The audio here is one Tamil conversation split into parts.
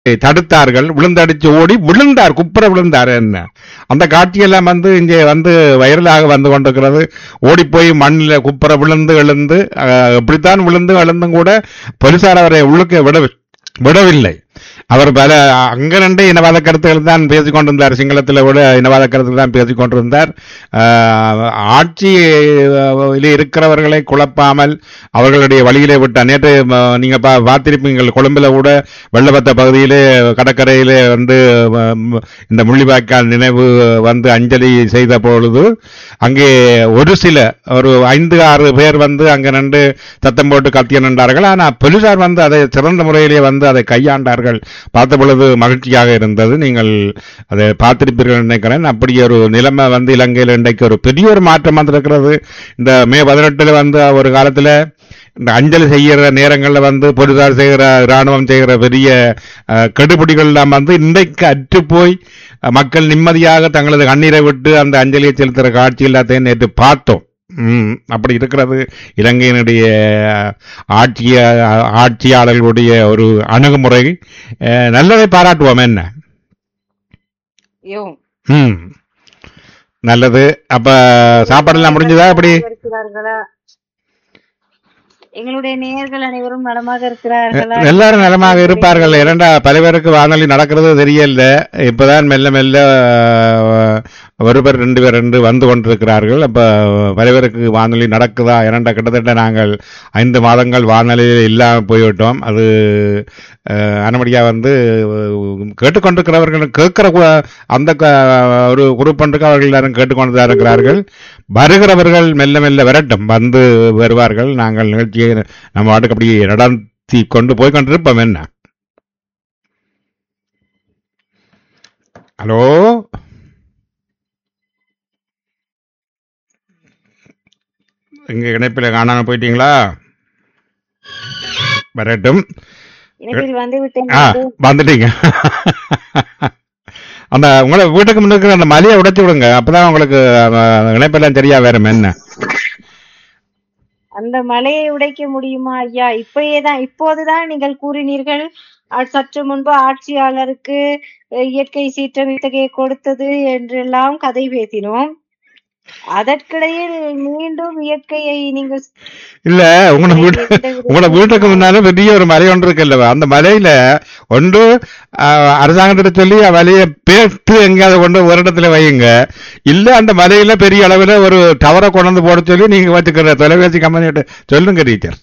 தடுத்தார்கள் விழுந்தடிச்சு ஓடி விழுந்தார் குப்புற விழுந்தார் என்ன அந்த காட்சியெல்லாம் வந்து இங்கே வந்து வைரலாக வந்து கொண்டிருக்கிறது ஓடி போய் மண்ணில் குப்புற விழுந்து எழுந்து அஹ், எப்படித்தான் விழுந்து எழுந்தும் கூட போலீசார் அவரை உள்ளுக்கு விட விடவில்லை அவர் பல அங்க ரெண்டு இனவாத கருத்துக்கள் தான் பேசிக் கொண்டிருந்தார் சிங்களத்தில் விட இனவாத கருத்துக்கள் தான் பேசிக் கொண்டிருந்தார் ஆஹ், ஆட்சியில் இருக்கிறவர்களை குழப்பாமல் அவர்களுடைய வழியிலே விட்டார் நேற்று ம, நீங்க பா- பார்த்திருப்பீங்கள் கொழும்புல கூட வெள்ளபத்த பகுதியிலே கடற்கரையிலே வந்து ம, இந்த முள்ளிவாய்க்கால் நினைவு வந்து அஞ்சலி செய்த பொழுது அங்கே ஒரு சில ஒரு ஐந்து ஆறு பேர் வந்து அங்க நின்று சத்தம் போட்டு கத்திய நின்றார்கள் ஆனா போலீசார் வந்து அதை சிறந்த முறையிலே வந்து அதை கையாண்டார்கள் பார்த்த பொழுது மகிழ்ச்சியாக இருந்தது நீங்கள் அதை பார்த்திருப்பீர்கள் நினைக்கிறேன் அப்படி ஒரு நிலைமை வந்து இலங்கையில் இன்றைக்கு ஒரு பெரிய ஒரு மாற்றம் வந்திருக்கிறது இந்த மே பதினெட்டுல வந்து ஒரு காலத்துல இந்த அஞ்சலி செய்கிற நேரங்கள்ல வந்து போலீசார் செய்கிற இராணுவம் செய்கிற பெரிய அஹ், கெடுபிடிகள் எல்லாம் வந்து இன்றைக்கு அற்று போய் அஹ், மக்கள் நிம்மதியாக தங்களது கண்ணீரை விட்டு அந்த அஞ்சலியை செலுத்துகிற காட்சி எல்லாத்தையும் நேற்று பார்த்தோம் ம், அப்படி இருக்கிறது இலங்கையினுடைய ஆட்சிய ஆட்சியாளர்களுடைய ஒரு அணுகுமுறை அஹ், நல்லதை பாராட்டுவோம் என்ன யோ ம் நல்லது அப்ப சாப்பாடெல்லாம் முடிஞ்சதா அப்படி இருக்கிறார்களா எங்களுடைய நேயர்கள் அனைவரும் நலமாக இருக்கிறார்களா எல்லாரும் நலமாக இருப்பார்கள் இரண்டா பல பேருக்கு வானொலி நடக்கிறது தெரியல இப்பதான் மெல்ல மெல்ல அஹ், ஒரு பேர் ரெண்டு பேர் ரெண்டு வந்து கொண்டிருக்கிறார்கள் அப்ப பல பேருக்கு வானொலி நடக்குதா இரண்டா கிட்டத்தட்ட நாங்கள் ஐந்து மாதங்கள் வானொலியில் இல்லாமல் போய்விட்டோம் அது அனுமதியா வந்து அஹ், கேட்டுக்கொண்டிருக்கிறவர்கள் கேட்கிற கு- அந்த க- ஒரு குரூப் ஒன்றுக்கு அவர்கள் எல்லாரும் கேட்டுக்கொண்டு தான் இருக்கிறார்கள் வருகிறவர்கள் மெல்ல மெல்ல வரட்டும் வந்து வருவார்கள் நாங்கள் நிகழ்ச்சியை நம்ம வாட்டுக்கு அப்படி நடத்தி கொண்டு போய் கொண்டிருப்போம் என்ன ஹலோ இங்க இணைப்பில் காணாம போயிட்டீங்களா வரட்டும் இணைப்பில் வந்து விட்டேன் ஆ வந்துட்டீங்க அந்த உங்களை வீட்டுக்கு முன்னுக்கு அந்த மலையை உடைச்சு விடுங்க அப்பதான் உங்களுக்கு அஹ், இணைப்பெல்லாம் சரியா வேறும் என்ன அந்த மலையை உடைக்க முடியுமா ஐயா இப்பயேதான் இப்போதுதான் நீங்கள் கூறினீர்கள் அ- சற்று முன்பு ஆட்சியாளருக்கு அஹ், இயற்கை சீற்றம் இத்தகைய கொடுத்தது என்றெல்லாம் கதை பேசினோம் அதற்கிடையில் மீண்டும் இயற்கையை நீங்கள் இல்ல உங்களோட வீட்டு எந்த வித- உங்களோட வீட்டுக்கு முன்னால பெரிய ஒரு மலை ஒன்று இருக்குல்ல அந்த மலையில ஒன்று ஆஹ், அரசாங்கத்திட்ட சொல்லி அந்த மலையை பேர்த்து எங்கேயாவது கொண்டு ஒரு இடத்துல வையுங்க இல்ல அந்த மலையில பெரிய அளவுல ஒரு டவரை கொண்டு வந்து போட சொல்லி நீங்க வச்சுக்கிற தொலைபேசி கம்பெனிகிட்ட சொல்லுங்க டீச்சர்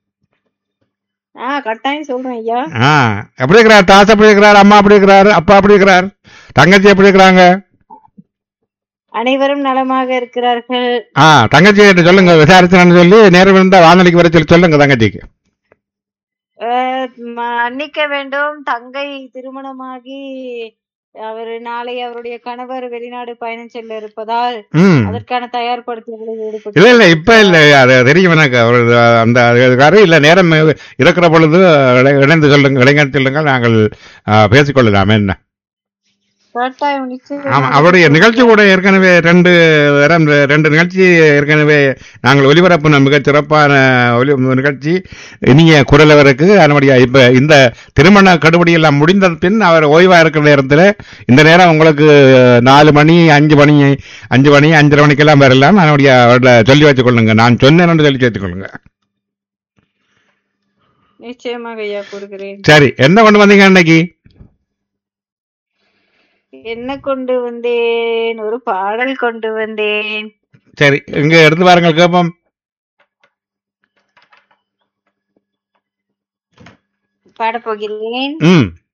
ஆ கட்டாயம் சொல்றேன் ஐயா ஆ எப்படி இருக்கிறார் தாஸ் எப்படி இருக்கிறார் அம்மா எப்படி இருக்கிறார் அப்பா எப்படி இருக்கிறார் தங்கச்சி எப்படி இருக்கிறாங்க அனைவரும் நலமாக இருக்கிறார்கள் ஆ தங்கச்சி கிட்ட சொல்லுங்க விசாரிச்சேன்னு சொல்லி நேரம் இருந்தா வானொலிக்கு வர சொல்லி சொல்லுங்க தங்கச்சிக்கு அஹ், மன்னிக்க வேண்டும் தங்கை திருமணமாகி அவர் நாளை அவருடைய கணவர் வெளிநாடு பயணம் செல்ல இருப்பதால் ம் அதற்கான தயார்படுத்தல்களில் இல்ல ஈடுபட்டு இல்ல இப்ப இல்ல அது தெரியும் எனக்கு அவர் அந்த அதுக்காரு இல்ல நேரம் இருக்கிற பொழுது இடை- இணைந்து சொல்லுங்க இளைஞர் சொல்லுங்கள் நாங்கள் ஆ, பேசிக்கொள்ளலாம் என்ன கட்டாயம் நிச்சயம் ஆமா அவருடைய நிகழ்ச்சி கூட ஏற்கனவே ரெண்டு தரம் ரெண்டு நிகழ்ச்சி ஏற்கனவே நாங்கள் ஒலிபரப்பின மிகச் சிறப்பான ஒலி நிகழ்ச்சி இனிய குரலவருக்கு அதனுடைய இப்ப இந்த திருமண கடுபடி எல்லாம் முடிந்த பின் அவர் ஓய்வா இருக்கிற நேரத்தில் இந்த நேரம் உங்களுக்கு நாலு மணி அஞ்சு மணி அஞ்சு மணி அஞ்சரை மணிக்கெல்லாம் வரலாம் அதனுடைய அவர்கிட்ட சொல்லி வச்சுக்கொள்ளுங்க நான் சொன்னேன்னு சொல்லி வச்சுக்கொள்ளுங்க நிச்சயமாக ஐயா கூறுகிறேன் சரி என்ன கொண்டு வந்தீங்க இன்னைக்கு என்ன கொண்டு வந்தேன் ஒரு பாடல் கொண்டு வந்தேன் சரி இங்க எடுத்து பாருங்கள் கேட்போம் பாடப் போகிறேன் ம்